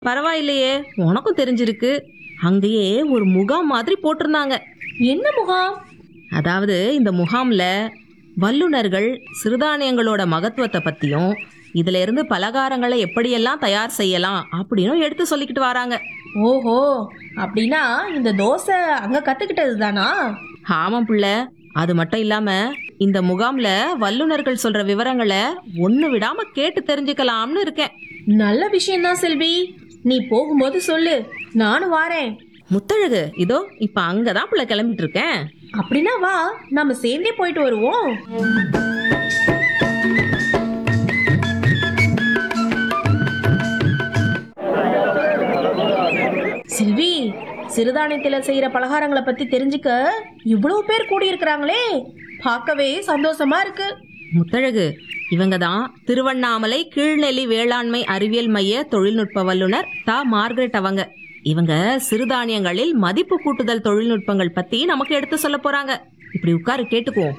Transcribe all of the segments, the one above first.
பரவாயில்லையே உனக்கும் தெரிஞ்சிருக்கு அங்கேயே ஒரு முகாம் மாதிரி போட்டிருந்தாங்க என்ன முகாம் அதாவது இந்த முகாம்ல வல்லுனர்கள் சிறுதானியங்களோட மகத்துவத்தை பத்தியும் இதுல இருந்து பலகாரங்களை எப்படியெல்லாம் தயார் செய்யலாம் அப்படின்னு எடுத்து சொல்லிக்கிட்டு வராங்க ஓஹோ அப்படின்னா இந்த தோசை அங்க கத்துக்கிட்டது தானா ஆமாம் பிள்ளை அது மட்டும் இல்லாம இந்த முகாம்ல வல்லுனர்கள் சொல்ற விவரங்களை ஒண்ணு விடாம கேட்டு தெரிஞ்சுக்கலாம்னு இருக்கேன் நல்ல விஷயம்தான் செல்வி நீ போகும்போது சொல்லு நானும் வாரேன் முத்தழகு இதோ இப்ப அங்கதான் பிள்ளை கிளம்பிட்டு இருக்கேன் அப்படின்னா வா நாம சேர்ந்தே போயிட்டு வருவோம் செல்வி சிறுதானியத்துல செய்யற பலகாரங்களை பத்தி தெரிஞ்சுக்க இவ்வளவு பேர் கூடியிருக்கிறாங்களே பார்க்கவே சந்தோஷமா இருக்கு முத்தழகு இவங்க தான் திருவண்ணாமலை கீழ்நெல்லி வேளாண்மை அறிவியல் மைய தொழில்நுட்ப வல்லுனர் தா மார்கரெட் அவங்க இவங்க சிறுதானியங்களில் மதிப்பு கூட்டுதல் தொழில்நுட்பங்கள் பத்தி நமக்கு எடுத்து சொல்ல போறாங்க இப்படி உட்காரு கேட்டுக்குவோம்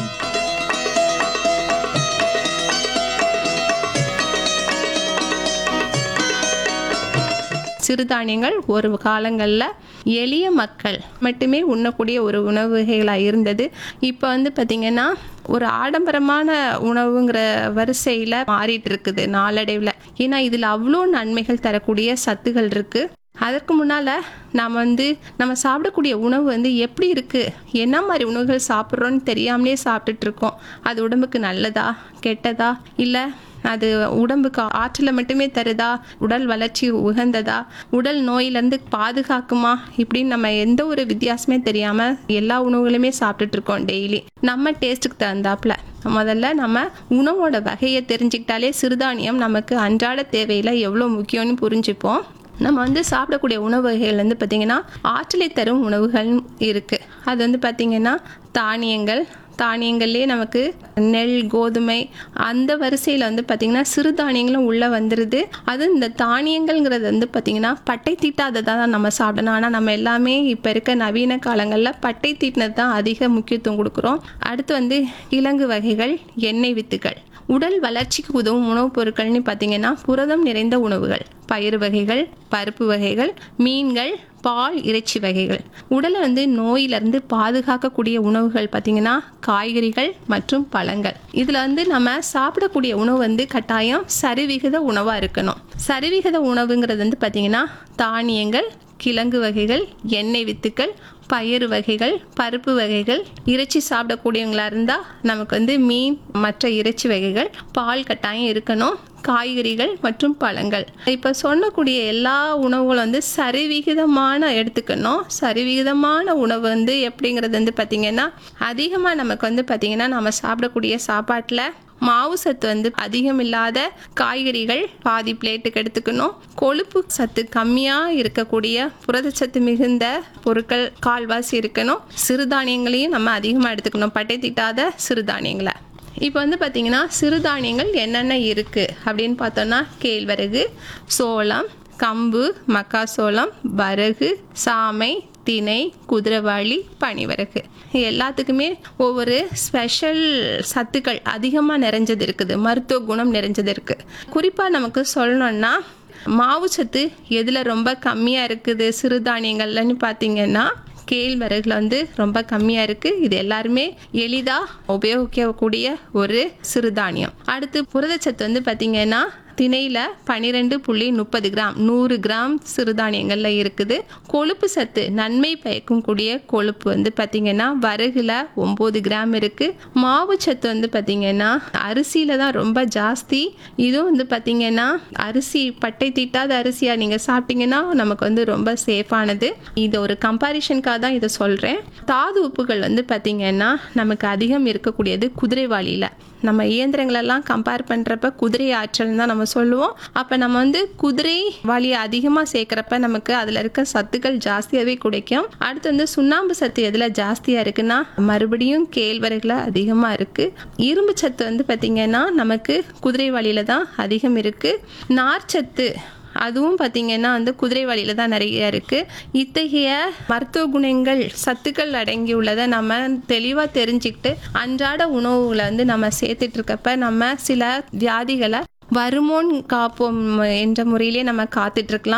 சிறுதானியங்கள் ஒரு காலங்களில் எளிய மக்கள் மட்டுமே உண்ணக்கூடிய ஒரு உணவு வகைகளாக இருந்தது இப்போ வந்து பார்த்திங்கன்னா ஒரு ஆடம்பரமான உணவுங்கிற வரிசையில் மாறிட்டு இருக்குது நாளடைவில் ஏன்னா இதில் அவ்வளோ நன்மைகள் தரக்கூடிய சத்துகள் இருக்குது அதற்கு முன்னால் நாம் வந்து நம்ம சாப்பிடக்கூடிய உணவு வந்து எப்படி இருக்குது என்ன மாதிரி உணவுகள் சாப்பிட்றோன்னு தெரியாமலே சாப்பிட்டுட்டு இருக்கோம் அது உடம்புக்கு நல்லதா கெட்டதா இல்லை அது உடம்புக்கு ஆற்றலை மட்டுமே தருதா உடல் வளர்ச்சி உகந்ததா உடல் நோயிலேருந்து பாதுகாக்குமா இப்படின்னு நம்ம எந்த ஒரு வித்தியாசமே தெரியாமல் எல்லா உணவுகளுமே சாப்பிட்டுட்டு இருக்கோம் டெய்லி நம்ம டேஸ்ட்டுக்கு தகுந்தாப்புல முதல்ல நம்ம உணவோட வகையை தெரிஞ்சுக்கிட்டாலே சிறுதானியம் நமக்கு அன்றாட தேவையில் எவ்வளோ முக்கியம்னு புரிஞ்சுப்போம் நம்ம வந்து சாப்பிடக்கூடிய உணவு வகைகள் வந்து பார்த்திங்கன்னா ஆற்றலை தரும் உணவுகள் இருக்குது அது வந்து பார்த்திங்கன்னா தானியங்கள் தானியங்கள்லேயே நமக்கு நெல் கோதுமை அந்த வரிசையில் வந்து பார்த்திங்கன்னா சிறுதானியங்களும் உள்ளே வந்துடுது அது இந்த தானியங்கள்ங்கிறது வந்து பார்த்திங்கன்னா பட்டை தீட்டாததாக தான் நம்ம சாப்பிடணும் ஆனால் நம்ம எல்லாமே இப்போ இருக்க நவீன காலங்களில் பட்டை தீட்டினது தான் அதிக முக்கியத்துவம் கொடுக்குறோம் அடுத்து வந்து கிழங்கு வகைகள் எண்ணெய் வித்துக்கள் உடல் வளர்ச்சிக்கு உதவும் உணவுப் பொருட்கள்னு பார்த்தீங்கன்னா புரதம் நிறைந்த உணவுகள் பயிறு வகைகள் பருப்பு வகைகள் மீன்கள் பால் இறைச்சி வகைகள் உடலை வந்து நோயிலிருந்து பாதுகாக்கக்கூடிய உணவுகள் பார்த்திங்கன்னா காய்கறிகள் மற்றும் பழங்கள் இதில் வந்து நம்ம சாப்பிடக்கூடிய உணவு வந்து கட்டாயம் சரிவிகித உணவாக இருக்கணும் சரிவிகித உணவுங்கிறது வந்து பார்த்திங்கன்னா தானியங்கள் கிழங்கு வகைகள் எண்ணெய் வித்துக்கள் பயிறு வகைகள் பருப்பு வகைகள் இறைச்சி சாப்பிடக்கூடியவங்களா இருந்தால் நமக்கு வந்து மீன் மற்ற இறைச்சி வகைகள் பால் கட்டாயம் இருக்கணும் காய்கறிகள் மற்றும் பழங்கள் இப்போ சொன்னக்கூடிய எல்லா உணவுகளும் வந்து சரிவிகிதமான எடுத்துக்கணும் சரிவிகிதமான உணவு வந்து எப்படிங்கிறது வந்து பார்த்திங்கன்னா அதிகமாக நமக்கு வந்து பார்த்திங்கன்னா நம்ம சாப்பிடக்கூடிய சாப்பாட்டில் மாவு சத்து வந்து அதிகம் இல்லாத காய்கறிகள் பாதி பிளேட்டுக்கு எடுத்துக்கணும் கொழுப்பு சத்து கம்மியாக இருக்கக்கூடிய புரதச்சத்து மிகுந்த பொருட்கள் கால்வாசி இருக்கணும் சிறுதானியங்களையும் நம்ம அதிகமாக எடுத்துக்கணும் பட்டை தீட்டாத சிறுதானியங்களை இப்போ வந்து பார்த்திங்கன்னா சிறுதானியங்கள் என்னென்ன இருக்குது அப்படின்னு பார்த்தோன்னா கேழ்வரகு சோளம் கம்பு மக்காசோளம் வரகு சாமை திணை குதிரைவாளி பனிவரகு எல்லாத்துக்குமே ஒவ்வொரு ஸ்பெஷல் சத்துக்கள் அதிகமாக நிறைஞ்சது இருக்குது மருத்துவ குணம் நிறைஞ்சது இருக்குது குறிப்பாக நமக்கு சொல்லணும்னா மாவு சத்து எதில் ரொம்ப கம்மியாக இருக்குது சிறுதானியங்கள்லன்னு பார்த்தீங்கன்னா கேழ்வரகுல வந்து ரொம்ப கம்மியாக இருக்குது இது எல்லாருமே எளிதாக உபயோகிக்கக்கூடிய ஒரு சிறுதானியம் அடுத்து புரதச்சத்து வந்து பார்த்திங்கன்னா திணையில் பன்னிரெண்டு புள்ளி முப்பது கிராம் நூறு கிராம் சிறுதானியங்களில் இருக்குது கொழுப்பு சத்து நன்மை பயக்கும் கூடிய கொழுப்பு வந்து பார்த்திங்கன்னா வரகுல ஒம்பது கிராம் இருக்குது மாவு சத்து வந்து பார்த்திங்கன்னா அரிசியில் தான் ரொம்ப ஜாஸ்தி இதுவும் வந்து பார்த்திங்கன்னா அரிசி பட்டை தீட்டாத அரிசியாக நீங்கள் சாப்பிட்டீங்கன்னா நமக்கு வந்து ரொம்ப சேஃபானது இது ஒரு கம்பாரிஷனுக்காக தான் இதை சொல்கிறேன் தாது உப்புகள் வந்து பார்த்திங்கன்னா நமக்கு அதிகம் இருக்கக்கூடியது குதிரைவாளியில் நம்ம இயந்திரங்களெல்லாம் கம்பேர் பண்ணுறப்ப குதிரை ஆற்றல் தான் நம்ம சொல்லுவோம் அப்போ நம்ம வந்து குதிரை வலியை அதிகமாக சேர்க்குறப்ப நமக்கு அதில் இருக்க சத்துக்கள் ஜாஸ்தியாகவே கிடைக்கும் அடுத்து வந்து சுண்ணாம்பு சத்து எதில் ஜாஸ்தியாக இருக்குன்னா மறுபடியும் கேழ்வரகுல அதிகமாக இருக்குது இரும்பு சத்து வந்து பார்த்திங்கன்னா நமக்கு குதிரை வலியில் தான் அதிகம் இருக்குது நார்ச்சத்து அதுவும் பார்த்திங்கன்னா வந்து குதிரை வழியில் தான் நிறைய இருக்குது இத்தகைய மருத்துவ குணங்கள் சத்துக்கள் அடங்கியுள்ளதை நம்ம தெளிவாக தெரிஞ்சுக்கிட்டு அன்றாட உணவுகளை வந்து நம்ம சேர்த்துட்டு இருக்கப்ப நம்ம சில வியாதிகளை வருமோன் காப்போம் என்ற முறையிலே நம்ம காத்துட்ருக்கலாம்